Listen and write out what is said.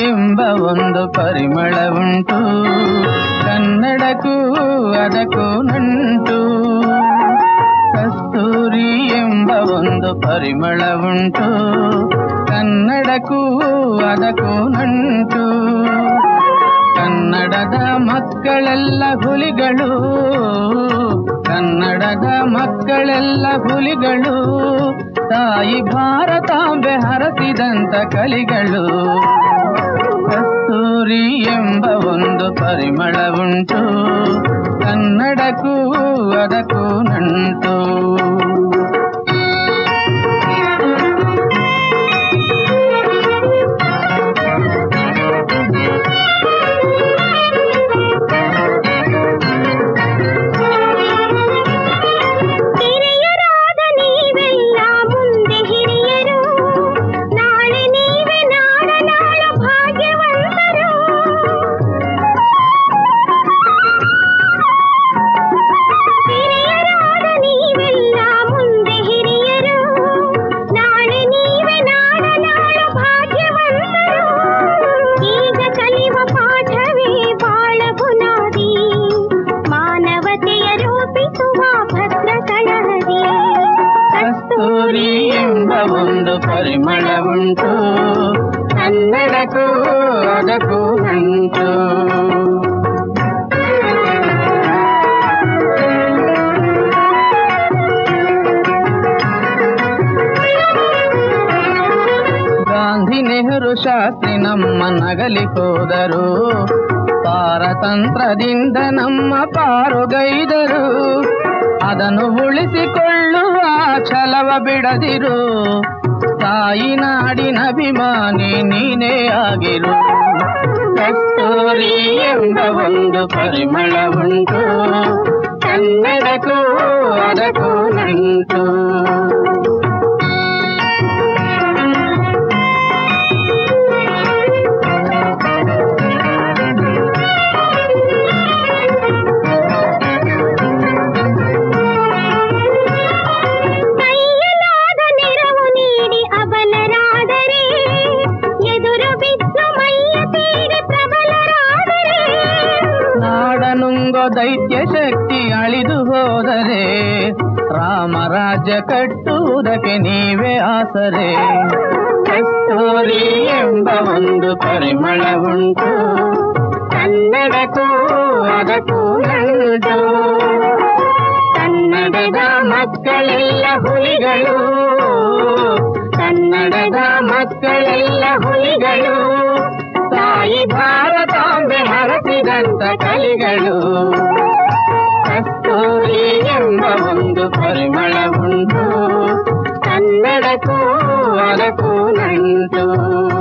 ಎಂಬ ಒಂದು ಪರಿಮಳ ಉಂಟು ಕನ್ನಡಕ್ಕೂ ಅದಕ್ಕೂ ನಂಟು ಕಸ್ತೂರಿ ಎಂಬ ಒಂದು ಪರಿಮಳ ಉಂಟು ಕನ್ನಡಕ್ಕೂ ಅದಕ್ಕೂ ನಂಟು ಕನ್ನಡದ ಮಕ್ಕಳೆಲ್ಲ ಹುಲಿಗಳು ಕನ್ನಡದ ಮಕ್ಕಳೆಲ್ಲ ಹುಲಿಗಳು ತಾಯಿ ಭಾರತಾಂಬೆ ಹರಸಿದಂತ ಕಲಿಗಳು ಕಸ್ತೂರಿ ಎಂಬ ಒಂದು ಪರಿಮಳ ಉಂಟು ಕನ್ನಡಕ್ಕೂ ಅದಕ್ಕೂ ನಂಟು ಹಿರಿಯರಾದ ನೀವೆಲ್ಲ ಮುಂದೆ ಹಿರಿಯರು ನಾಳೆ ನೀವೇ ನಾಡ ನಾಡ ಭಾಗ್ಯವಂತರು ಹಿರಿಯರಾದ ನೀವೆಲ್ಲ ಮುಂದೆ ಹಿರಿಯರು ನಾಳೆ ನೀವೇ ನಾಡ ನಾಡ ಭಾಗ್ಯವಂತರು ಈಗ ಕಲಿಯುವ ಪಾಠವೇ ಬಾಳ ಬುನಾದಿ ಮಾನವತೆಯ ರೂಪಿಸುವ ಭದ್ರ ಕಳಹದಿ ಕಸ್ತೂರಿ ಎಂಬ ಒಂದು ಪರಿಮಳ ಉಂಟು ಕನ್ನಡಕ್ಕೂ ಅದಕ್ಕೂ ನಂಟು ಗಾಂಧಿ ನೆಹರು ಶಾಸ್ತ್ರಿ ನಮ್ಮ ನಗಲಿ ಹೋದರು ಪಾರತಂತ್ರದಿಂದ ನಮ್ಮ ಪಾರುಗೈದರು ಅದನ್ನು ಉಳಿಸಿಕೊಳ್ಳುವ ಛಲವ ಬಿಡದಿರು ತಾಯಿ ನಾಡಿನ ಅಭಿಮಾನಿ ನೀನೇ ಆಗಿರು ಕಸ್ತೂರಿ ಎಂಬ ಒಂದು ಪರಿಮಳ ಉಂಟು ಕನ್ನಡಕ್ಕೂ ಅದಕ್ಕೂ ನಂಟು ಕೈಯಲಾದ ನೆರವು ನೀಡಿ ಅಬಲರಾದರೆ ಎದುರು ಬಿದ್ದು ಮೈಯ ತೀರಿ ಪ್ರಬಲರಾದರೆ ನಾಡನುಂಗೋ ದೈತ್ಯ ಶಕ್ತಿ ಅಳಿದು ಹೋದರೆ ರಾಮರಾಜ್ಯ ಕಟ್ಟುವುದಕ್ಕೆ ನೀವೇ ಆಸರೆ ಕಸ್ತೂರಿ ಎಂಬ ಒಂದು ಪರಿಮಳ ಉಂಟು ಕನ್ನಡಕ್ಕೂ ಅದಕ್ಕೂ ನಂಟು ಕನ್ನಡದ ಮಕ್ಕಳೆಲ್ಲ ಹುಲಿಗಳು ಕನ್ನಡದ ಮಕ್ಕಳೆಲ್ಲ ಹುಲಿಗಳು ತಾಯಿ ಭಾರತಾಂಬೆ ಹರಸಿದಂತ ಕಲಿಗಳು ಕಸ್ತೂರಿ ಎಂಬ ಒಂದು ಪರಿಮಳ ಉಂಟು ಕನ್ನಡಕ್ಕೂ ಅದಕ್ಕೂ ನಂಟು